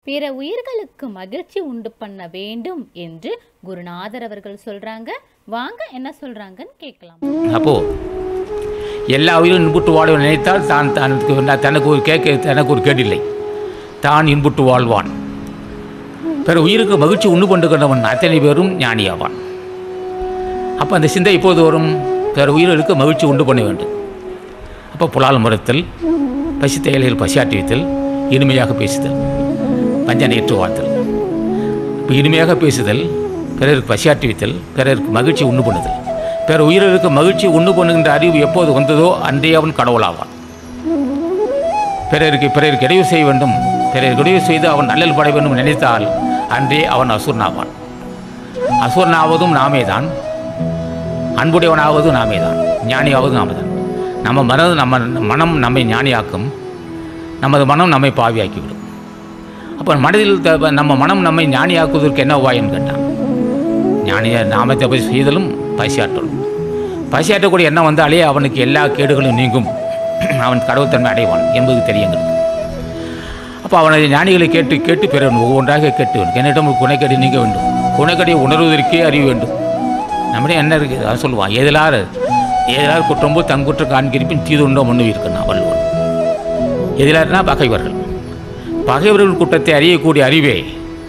பிற உயிர்களுக்கு மகிழ்ச்சி உண்டு பண்ண வேண்டும் என்று குருநாதர் அவர்கள் சொல்றாங்க வாங்க என்ன சொல்றாங்கன்னு கேட்கலாம் அப்போ எல்லா உயிரும் இன்புற்று வாழ நினைத்தால் தான் தனக்கு தனக்கு ஒரு கேட்க தனக்கு ஒரு கேடில்லை தான் இன்புற்று வாழ்வான் பிற உயிருக்கு மகிழ்ச்சி உண்டு கொண்டு கொண்டவன் அத்தனை பேரும் ஞானியாவான் அப்போ அந்த சிந்தை இப்போது வரும் பிற உயிர்களுக்கு மகிழ்ச்சி உண்டு பண்ண வேண்டும் அப்போ புலால் மறுத்தல் பசி தேயிலையில் பசியாற்றி வைத்தல் இனிமையாக பேசுதல் பஞ்ச நேற்று வாழ்த்தல் இப்போ இனிமையாக பேசுதல் பிறருக்கு பசியாற்றி வைத்தல் பிறருக்கு மகிழ்ச்சி உண்டு பண்ணுதல் பிற உயிர்களுக்கு மகிழ்ச்சி உண்டு பண்ணுகின்ற அறிவு எப்போது வந்ததோ அன்றே அவன் கடவுளாவான் பிறருக்கு பிறருக்கு இடையூறு செய்ய வேண்டும் பிறருக்கு இடையூறு செய்து அவன் நல்லல் பட வேண்டும் நினைத்தால் அன்றே அவன் அசுரனாவான் அசுரனாவதும் நாமே தான் அன்புடையவனாவதும் நாமே தான் ஞானியாவதும் நாமே தான் நம்ம மனது நம்ம மனம் நம்மை ஞானியாக்கும் நமது மனம் நம்மை பாவியாக்கிவிடும் அப்போ மனதில் த- நம்ம மனம் நம்மை ஞானியாக்குவதற்கு என்ன உபாயம்னு கேட்டான் ஞானிய நாமத்தை போய் செய்தலும் பசியாற்றலும் பசியாற்றக்கூடிய எண்ணம் வந்தாலே அவனுக்கு எல்லா கேடுகளும் நீங்கும் அவன் கடவுள்தன்மை அடைவான் என்பது தெரியுங்களுக்கு அப்போ அவனை ஞானிகளை கேட்டு கேட்டு பெற வேண்டும் ஒவ்வொன்றாக கேட்டு வேண்டும் என்னிடம் குணைக்கடி நீங்க வேண்டும் குணைக்கடியை உணர்வதற்கே அறிவு வேண்டும் நம்மிடம் என்ன இருக்குது அதான் சொல்லுவான் எதிலார் எதிலார் குற்றம்போ தங்குற்றம் காண்கிருப்பின் தீதுண்டோ மண்ணு இருக்குன்னா வள்ளுவன் எதிலார்னா பகைவர்கள் பகைவர்கள் குற்றத்தை அறியக்கூடிய அறிவே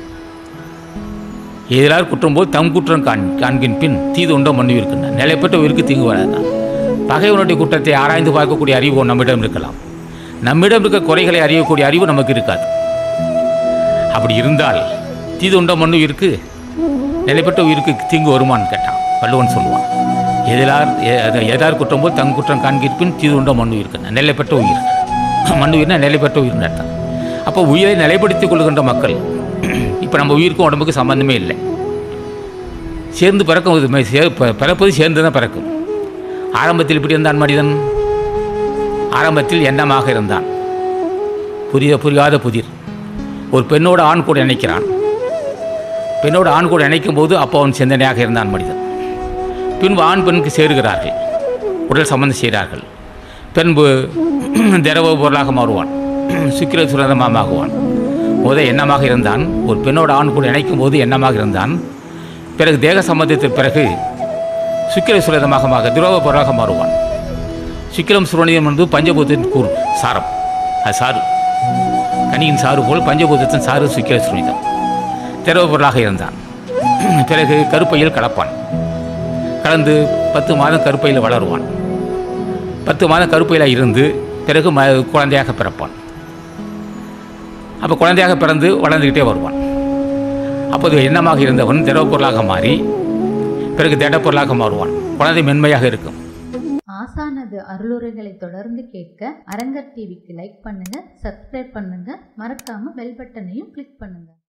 எதிலார் குற்றம் போல் தம் குற்றம் காண் காண்கின் பின் தீது உண்டோ மண்ணு இருக்கின்றன நிலைப்பட்ட உயிருக்கு தீங்கு வராதான் பகைவனுடைய குற்றத்தை ஆராய்ந்து பார்க்கக்கூடிய அறிவு நம்மிடம் இருக்கலாம் நம்மிடம் இருக்க குறைகளை அறியக்கூடிய அறிவு நமக்கு இருக்காது அப்படி இருந்தால் தீது உண்டோ மண்ணு இருக்கு நிலைப்பட்ட உயிருக்கு தீங்கு வருமான்னு கேட்டான் வள்ளுவன் சொல்லுவான் எதிலார் எ- அது எதார் குற்றம் போல் தங் குற்றம் காண்கிற்பின் தீது உண்டோ மண்ணு இருக்குன்னு நிலைப்பட்ட உயிர் மண்ணு உயிர்னா நிலைப்பட்ட உயிர்னு அர்த்தம் அப்போ உயிரை நிலைப்படுத்திக் கொள்கின்ற மக்கள் இப்போ நம்ம உயிருக்கும் உடம்புக்கு சம்பந்தமே இல்லை சேர்ந்து பிறக்கும் இது மாதிரி சே- ப- பிறப்பது சேர்ந்து தான் பிறக்கும் ஆரம்பத்தில் இப்படி இருந்தான் மனிதன் ஆரம்பத்தில் எண்ணமாக இருந்தான் புரிய புரியாத புதிர் ஒரு பெண்ணோட ஆண் கூட இணைக்கிறான் பெண்ணோட ஆண் கூட இணைக்கும் போது அப்போ அவன் சிந்தனையாக இருந்தான் மனிதன் பின்பு ஆண் பெண்ணுக்கு சேருகிறார்கள் உடல் சம்பந்தம் செய்கிறார்கள் பின்பு திரவ பொருளாக மாறுவான் சுக்கிர சுரந்தமாகுவான் முத எண்ணமாக இருந்தான் ஒரு பெண்ணோட ஆண் கூட இணைக்கும் போது எண்ணமாக இருந்தான் பிறகு தேக சம்பந்தத்திற்கு பிறகு சுக்கிர சுரதமாக மாக திரவ பொருளாக மாறுவான் சுக்கிரம் சுரணியம் என்பது பஞ்சபூதத்தின் கூறு சாரம் அது சாறு கனியின் சாறு போல் பஞ்சபூதத்தின் சாறு சுக்கிர சுரணிதம் திரவ பொருளாக இருந்தான் பிறகு கருப்பையில் கலப்பான் கலந்து பத்து மாதம் கருப்பையில் வளருவான் பத்து மாதம் கருப்பையில் இருந்து பிறகு ம குழந்தையாக பிறப்பான் அப்போ குழந்தையாக பிறந்து வளர்ந்துக்கிட்டே வருவான் அப்போது எண்ணமாக இருந்தவன் திரவ பொருளாக மாறி பிறகு திடப்பொருளாக மாறுவான் குழந்தை மென்மையாக இருக்கும் ஆசானது அருளுரைகளை தொடர்ந்து கேட்க அரங்கர் டிவிக்கு லைக் பண்ணுங்க சப்ஸ்கிரைப் பண்ணுங்க மறக்காம பெல் பட்டனையும் கிளிக் பண்ணுங்க